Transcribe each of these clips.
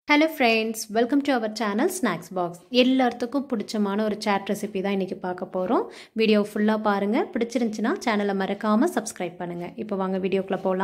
hello friends welcome to our channel snacks box எல்லாத்துக்கும் பிடிச்சமான ஒரு சேட் ரெசிபி தான் இன்றைக்கி பார்க்க போகிறோம் வீடியோ ஃபுல்லாக பாருங்கள் பிடிச்சிருந்துச்சின்னா சேனலை மறக்காமல் சப்ஸ்கிரைப் பண்ணுங்கள் இப்போ வாங்க வீடியோக்குள்ளே போகலாம்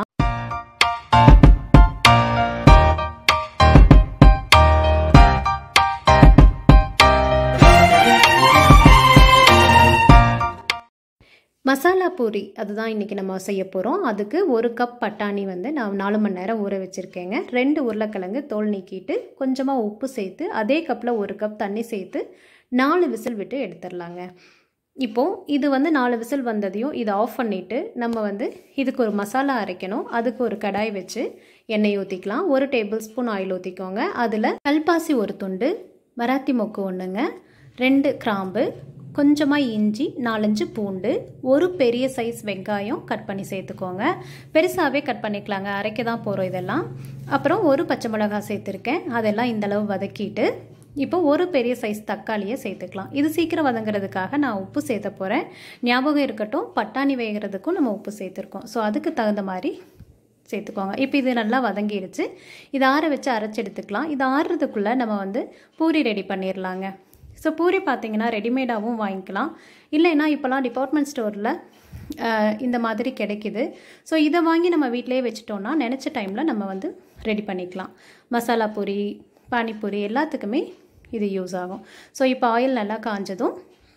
மசாலா பூரி அதுதான் இன்றைக்கி நம்ம செய்ய போகிறோம் அதுக்கு ஒரு கப் பட்டாணி வந்து நான் நாலு மணி நேரம் ஊற வச்சுருக்கேங்க ரெண்டு உருளைக்கிழங்கு தோல் நீக்கிட்டு கொஞ்சமாக உப்பு சேர்த்து அதே கப்பில் ஒரு கப் தண்ணி சேர்த்து நாலு விசில் விட்டு எடுத்துடலாங்க இப்போது இது வந்து நாலு விசில் வந்ததையும் இதை ஆஃப் பண்ணிவிட்டு நம்ம வந்து இதுக்கு ஒரு மசாலா அரைக்கணும் அதுக்கு ஒரு கடாய் வச்சு எண்ணெய் ஊற்றிக்கலாம் ஒரு டேபிள் ஸ்பூன் ஆயில் ஊற்றிக்கோங்க அதில் கல்பாசி ஒரு துண்டு மராத்தி மொக்கு ஒன்றுங்க ரெண்டு கிராம்பு கொஞ்சமாக இஞ்சி நாலஞ்சு பூண்டு ஒரு பெரிய சைஸ் வெங்காயம் கட் பண்ணி சேர்த்துக்கோங்க பெருசாகவே கட் பண்ணிக்கலாங்க அரைக்க தான் போகிறோம் இதெல்லாம் அப்புறம் ஒரு பச்சை மிளகாய் சேர்த்துருக்கேன் அதெல்லாம் இந்தளவு வதக்கிட்டு இப்போ ஒரு பெரிய சைஸ் தக்காளியை சேர்த்துக்கலாம் இது சீக்கிரம் வதங்குறதுக்காக நான் உப்பு சேர்த்த போகிறேன் ஞாபகம் இருக்கட்டும் பட்டாணி வேகிறதுக்கும் நம்ம உப்பு சேர்த்துருக்கோம் ஸோ அதுக்கு தகுந்த மாதிரி சேர்த்துக்கோங்க இப்போ இது நல்லா வதங்கிடுச்சு இதை ஆற வச்சு அரைச்சி எடுத்துக்கலாம் இது ஆறுறதுக்குள்ளே நம்ம வந்து பூரி ரெடி பண்ணிடலாங்க ஸோ பூரி பார்த்தீங்கன்னா ரெடிமேடாகவும் வாங்கிக்கலாம் இல்லைன்னா இப்போலாம் டிபார்ட்மெண்ட் ஸ்டோரில் இந்த மாதிரி கிடைக்கிது ஸோ இதை வாங்கி நம்ம வீட்டிலே வச்சிட்டோன்னா நினச்ச டைமில் நம்ம வந்து ரெடி பண்ணிக்கலாம் மசாலா பூரி பானிபூரி எல்லாத்துக்குமே இது யூஸ் ஆகும் ஸோ இப்போ ஆயில் நல்லா காஞ்சதும்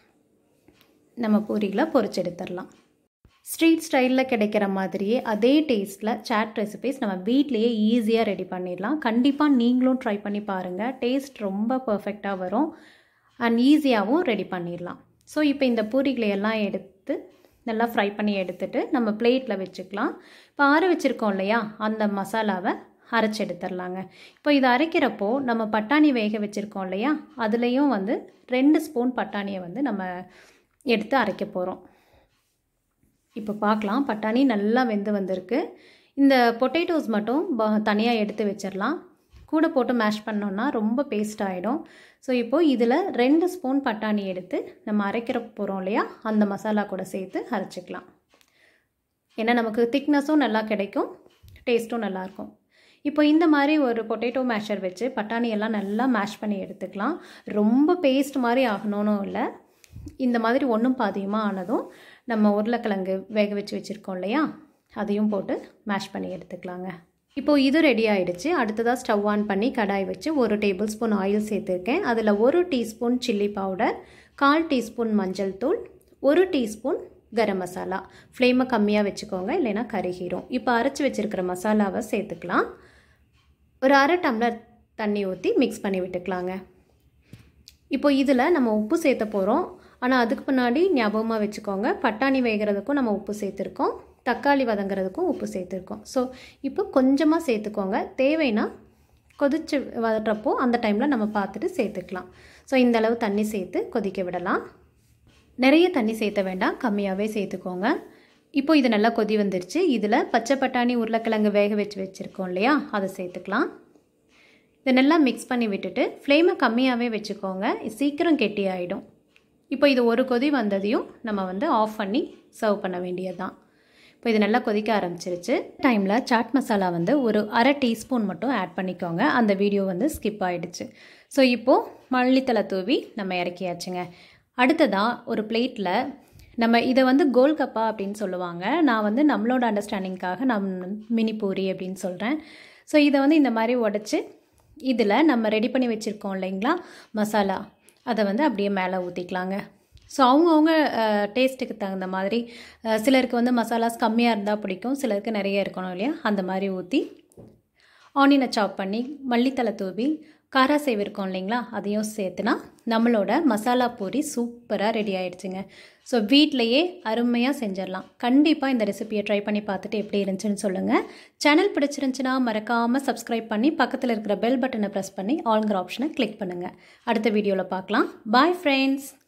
நம்ம பூரிகளை பொரிச்சு எடுத்துடலாம் ஸ்ட்ரீட் ஸ்டைலில் கிடைக்கிற மாதிரியே அதே டேஸ்ட்டில் சாட் ரெசிபிஸ் நம்ம வீட்லேயே ஈஸியாக ரெடி பண்ணிடலாம் கண்டிப்பாக நீங்களும் ட்ரை பண்ணி பாருங்கள் டேஸ்ட் ரொம்ப பர்ஃபெக்டாக வரும் அண்ட் ஈஸியாகவும் ரெடி பண்ணிடலாம் ஸோ இப்போ இந்த பூரிகளை எல்லாம் எடுத்து நல்லா ஃப்ரை பண்ணி எடுத்துட்டு நம்ம பிளேட்டில் வச்சுக்கலாம் இப்போ ஆற வச்சுருக்கோம் இல்லையா அந்த மசாலாவை அரைச்சி எடுத்துடலாங்க இப்போ இதை அரைக்கிறப்போ நம்ம பட்டாணி வேக வச்சுருக்கோம் இல்லையா அதுலேயும் வந்து ரெண்டு ஸ்பூன் பட்டாணியை வந்து நம்ம எடுத்து அரைக்க போகிறோம் இப்போ பார்க்கலாம் பட்டாணி நல்லா வெந்து வந்திருக்கு இந்த பொட்டேட்டோஸ் மட்டும் தனியாக எடுத்து வச்சிடலாம் கூட போட்டு மேஷ் பண்ணோன்னா ரொம்ப பேஸ்ட் ஆகிடும் ஸோ இப்போது இதில் ரெண்டு ஸ்பூன் பட்டாணி எடுத்து நம்ம அரைக்கிற போகிறோம் இல்லையா அந்த மசாலா கூட சேர்த்து அரைச்சிக்கலாம் ஏன்னா நமக்கு திக்னஸும் நல்லா கிடைக்கும் டேஸ்ட்டும் நல்லாயிருக்கும் இப்போ இந்த மாதிரி ஒரு பொட்டேட்டோ மேஷர் வச்சு பட்டாணி எல்லாம் நல்லா மேஷ் பண்ணி எடுத்துக்கலாம் ரொம்ப பேஸ்ட் மாதிரி ஆகணும்னு இல்லை இந்த மாதிரி ஒன்றும் பாதியமாக ஆனதும் நம்ம உருளைக்கிழங்கு வேக வச்சு வச்சுருக்கோம் இல்லையா அதையும் போட்டு மேஷ் பண்ணி எடுத்துக்கலாங்க இப்போது இது ரெடி ஆகிடுச்சு அடுத்ததாக ஸ்டவ் ஆன் பண்ணி கடாய் வச்சு ஒரு டேபிள் ஸ்பூன் ஆயில் சேர்த்துருக்கேன் அதில் ஒரு டீஸ்பூன் சில்லி பவுடர் கால் டீஸ்பூன் மஞ்சள் தூள் ஒரு டீஸ்பூன் கரம் மசாலா ஃப்ளேமை கம்மியாக வச்சுக்கோங்க இல்லைன்னா கருகிரும் இப்போ அரைச்சி வச்சுருக்கிற மசாலாவை சேர்த்துக்கலாம் ஒரு அரை டம்ளர் தண்ணி ஊற்றி மிக்ஸ் பண்ணி விட்டுக்கலாங்க இப்போ இதில் நம்ம உப்பு சேர்த்த போகிறோம் ஆனால் அதுக்கு முன்னாடி ஞாபகமாக வச்சுக்கோங்க பட்டாணி வேகிறதுக்கும் நம்ம உப்பு சேர்த்துருக்கோம் தக்காளி வதங்குறதுக்கும் உப்பு சேர்த்துருக்கோம் ஸோ இப்போ கொஞ்சமாக சேர்த்துக்கோங்க தேவைன்னா கொதிச்சு வதட்டுறப்போ அந்த டைமில் நம்ம பார்த்துட்டு சேர்த்துக்கலாம் ஸோ இந்தளவு தண்ணி சேர்த்து கொதிக்க விடலாம் நிறைய தண்ணி சேர்த்த வேண்டாம் கம்மியாகவே சேர்த்துக்கோங்க இப்போ இது நல்லா கொதி வந்துருச்சு இதில் பச்சை பட்டாணி உருளைக்கிழங்கு வேக வச்சு வச்சுருக்கோம் இல்லையா அதை சேர்த்துக்கலாம் இதை நல்லா மிக்ஸ் பண்ணி விட்டுட்டு ஃப்ளேமை கம்மியாகவே வச்சுக்கோங்க சீக்கிரம் கெட்டி ஆகிடும் இப்போ இது ஒரு கொதி வந்ததையும் நம்ம வந்து ஆஃப் பண்ணி சர்வ் பண்ண வேண்டியது தான் இப்போ இது நல்லா கொதிக்க ஆரம்பிச்சிருச்சு டைமில் சாட் மசாலா வந்து ஒரு அரை டீஸ்பூன் மட்டும் ஆட் பண்ணிக்கோங்க அந்த வீடியோ வந்து ஸ்கிப் ஆகிடுச்சு ஸோ இப்போது மல்லித்தலை தூவி நம்ம இறக்கியாச்சுங்க அடுத்ததாக ஒரு பிளேட்டில் நம்ம இதை வந்து கோல் கப்பா அப்படின்னு சொல்லுவாங்க நான் வந்து நம்மளோட அண்டர்ஸ்டாண்டிங்காக நம் மினி பூரி அப்படின்னு சொல்கிறேன் ஸோ இதை வந்து இந்த மாதிரி உடச்சி இதில் நம்ம ரெடி பண்ணி வச்சுருக்கோம் இல்லைங்களா மசாலா அதை வந்து அப்படியே மேலே ஊற்றிக்கலாங்க ஸோ அவங்கவுங்க டேஸ்ட்டுக்கு தகுந்த மாதிரி சிலருக்கு வந்து மசாலாஸ் கம்மியாக இருந்தால் பிடிக்கும் சிலருக்கு நிறைய இருக்கணும் இல்லையா அந்த மாதிரி ஊற்றி ஆனியனை சாப் பண்ணி மல்லித்தலை தூவி காரா சேவ் இருக்கும் இல்லைங்களா அதையும் சேர்த்துனா நம்மளோட மசாலா பூரி சூப்பராக ரெடி ஆகிடுச்சுங்க ஸோ வீட்லேயே அருமையாக செஞ்சிடலாம் கண்டிப்பாக இந்த ரெசிபியை ட்ரை பண்ணி பார்த்துட்டு எப்படி இருந்துச்சுன்னு சொல்லுங்கள் சேனல் பிடிச்சிருந்துச்சுன்னா மறக்காமல் சப்ஸ்கிரைப் பண்ணி பக்கத்தில் இருக்கிற பெல் பட்டனை ப்ரெஸ் பண்ணி ஆல்ங்கிற ஆப்ஷனை கிளிக் பண்ணுங்கள் அடுத்த வீடியோவில் பார்க்கலாம் பாய் ஃப்ரெண்ட்ஸ்